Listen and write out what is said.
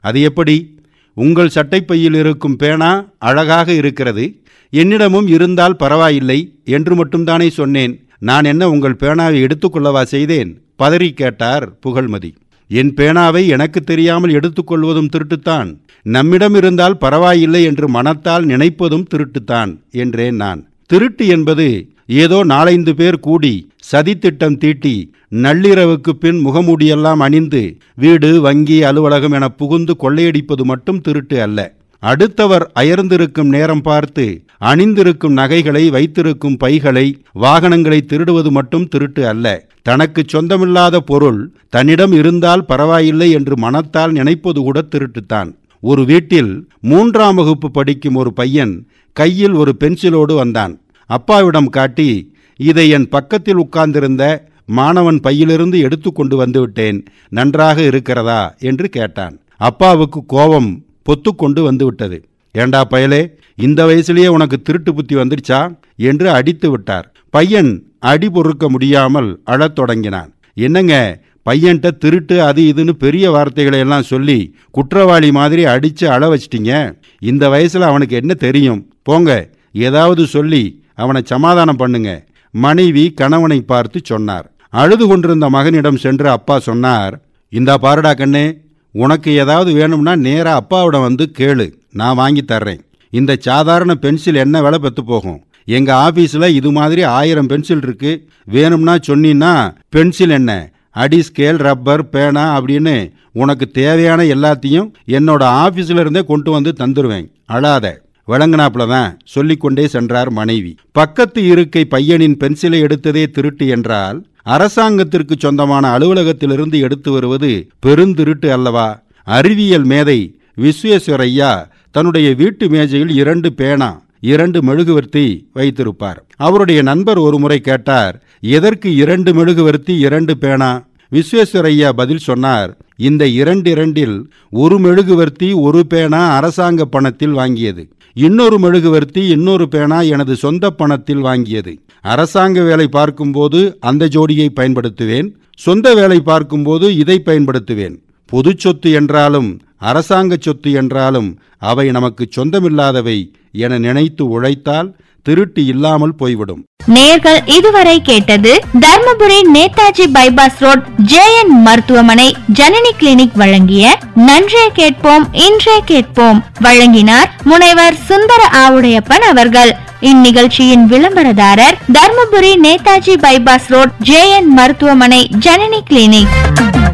அது எப்படி உங்கள் சட்டைப்பையில் இருக்கும் பேனா அழகாக இருக்கிறது என்னிடமும் இருந்தால் பரவாயில்லை என்று மட்டும்தானே சொன்னேன் நான் என்ன உங்கள் பேனாவை எடுத்துக்கொள்ளவா செய்தேன் பதறி கேட்டார் புகழ்மதி என் பேனாவை எனக்கு தெரியாமல் எடுத்துக்கொள்வதும் திருட்டுத்தான் நம்மிடம் இருந்தால் பரவாயில்லை என்று மனத்தால் நினைப்பதும் திருட்டுத்தான் என்றேன் நான் திருட்டு என்பது ஏதோ நாலைந்து பேர் கூடி சதித்திட்டம் தீட்டி நள்ளிரவுக்கு பின் முகமூடியெல்லாம் அணிந்து வீடு வங்கி அலுவலகம் என புகுந்து கொள்ளையடிப்பது மட்டும் திருட்டு அல்ல அடுத்தவர் அயர்ந்திருக்கும் நேரம் பார்த்து அணிந்திருக்கும் நகைகளை வைத்திருக்கும் பைகளை வாகனங்களை திருடுவது மட்டும் திருட்டு அல்ல தனக்கு சொந்தமில்லாத பொருள் தன்னிடம் இருந்தால் பரவாயில்லை என்று மனத்தால் நினைப்பது கூட திருட்டுத்தான் ஒரு வீட்டில் மூன்றாம் வகுப்பு படிக்கும் ஒரு பையன் கையில் ஒரு பென்சிலோடு வந்தான் அப்பாவிடம் காட்டி இதை என் பக்கத்தில் உட்கார்ந்திருந்த மாணவன் பையிலிருந்து எடுத்து கொண்டு வந்துவிட்டேன் நன்றாக இருக்கிறதா என்று கேட்டான் அப்பாவுக்கு கோபம் பொத்துக்கொண்டு வந்துவிட்டது ஏண்டா பயலே இந்த வயசுலயே உனக்கு திருட்டு புத்தி வந்துடுச்சா என்று அடித்து விட்டார் பையன் அடி பொறுக்க முடியாமல் அழத் தொடங்கினான் என்னங்க பையன்கிட்ட திருட்டு அது இதுன்னு பெரிய வார்த்தைகளை எல்லாம் சொல்லி குற்றவாளி மாதிரி அடிச்சு அழ வச்சிட்டீங்க இந்த வயசுல அவனுக்கு என்ன தெரியும் போங்க ஏதாவது சொல்லி அவனை சமாதானம் பண்ணுங்க மனைவி கணவனை பார்த்து சொன்னார் அழுது கொண்டிருந்த மகனிடம் சென்று அப்பா சொன்னார் இந்தா பாருடா கண்ணே உனக்கு ஏதாவது வேணும்னா நேரா அப்பாவிடம் வந்து கேளு நான் வாங்கி தர்றேன் இந்த சாதாரண பென்சில் என்ன விலை பெற்று போகும் எங்க ஆபீஸ்ல இது மாதிரி ஆயிரம் பென்சில் இருக்கு வேணும்னா சொன்னீன்னா பென்சில் என்ன அடி ஸ்கேல் ரப்பர் பேனா அப்படின்னு உனக்கு தேவையான எல்லாத்தையும் என்னோட ஆபீஸ்ல இருந்தே கொண்டு வந்து தந்துருவேன் அழாத விளங்கினாப்புல தான் சொல்லிக்கொண்டே சென்றார் மனைவி பக்கத்து இருக்கை பையனின் பென்சிலை எடுத்ததே திருட்டு என்றால் அரசாங்கத்திற்கு சொந்தமான அலுவலகத்திலிருந்து எடுத்து வருவது பெருந்திருட்டு அல்லவா அறிவியல் மேதை விஸ்வேஸ்வரையா தன்னுடைய வீட்டு மேஜையில் இரண்டு பேனா இரண்டு மெழுகுவர்த்தி வைத்திருப்பார் அவருடைய நண்பர் ஒருமுறை கேட்டார் எதற்கு இரண்டு மெழுகுவர்த்தி இரண்டு பேனா விஸ்வேஸ்வரையா பதில் சொன்னார் இந்த இரண்டிரண்டில் ஒரு மெழுகுவர்த்தி ஒரு பேனா அரசாங்க பணத்தில் வாங்கியது இன்னொரு மெழுகுவர்த்தி இன்னொரு பேனா எனது சொந்த பணத்தில் வாங்கியது அரசாங்க வேலை பார்க்கும்போது அந்த ஜோடியை பயன்படுத்துவேன் சொந்த வேலை பார்க்கும்போது இதை பயன்படுத்துவேன் பொது சொத்து என்றாலும் அரசாங்க சொத்து என்றாலும் அவை நமக்கு சொந்தமில்லாதவை என நினைத்து உழைத்தால் திருட்டு இல்லாமல் போய்விடும் நேர்கள் இதுவரை கேட்டது Dharmapuri Netaji bypass road JN மருத்துவமனை ஜனனி கிளினிக் வழங்கிய நன்றே கேட்போம் இன்றே கேட்போம் வழங்கினார் முனைவர் சுந்தர ஆவுடையப்பன் அவர்கள் இந்நிகழ்ச்சியின் விளம்பரதாரர் Dharmapuri Netaji bypass road JN மருத்துவமனை ஜனனி கிளினிக்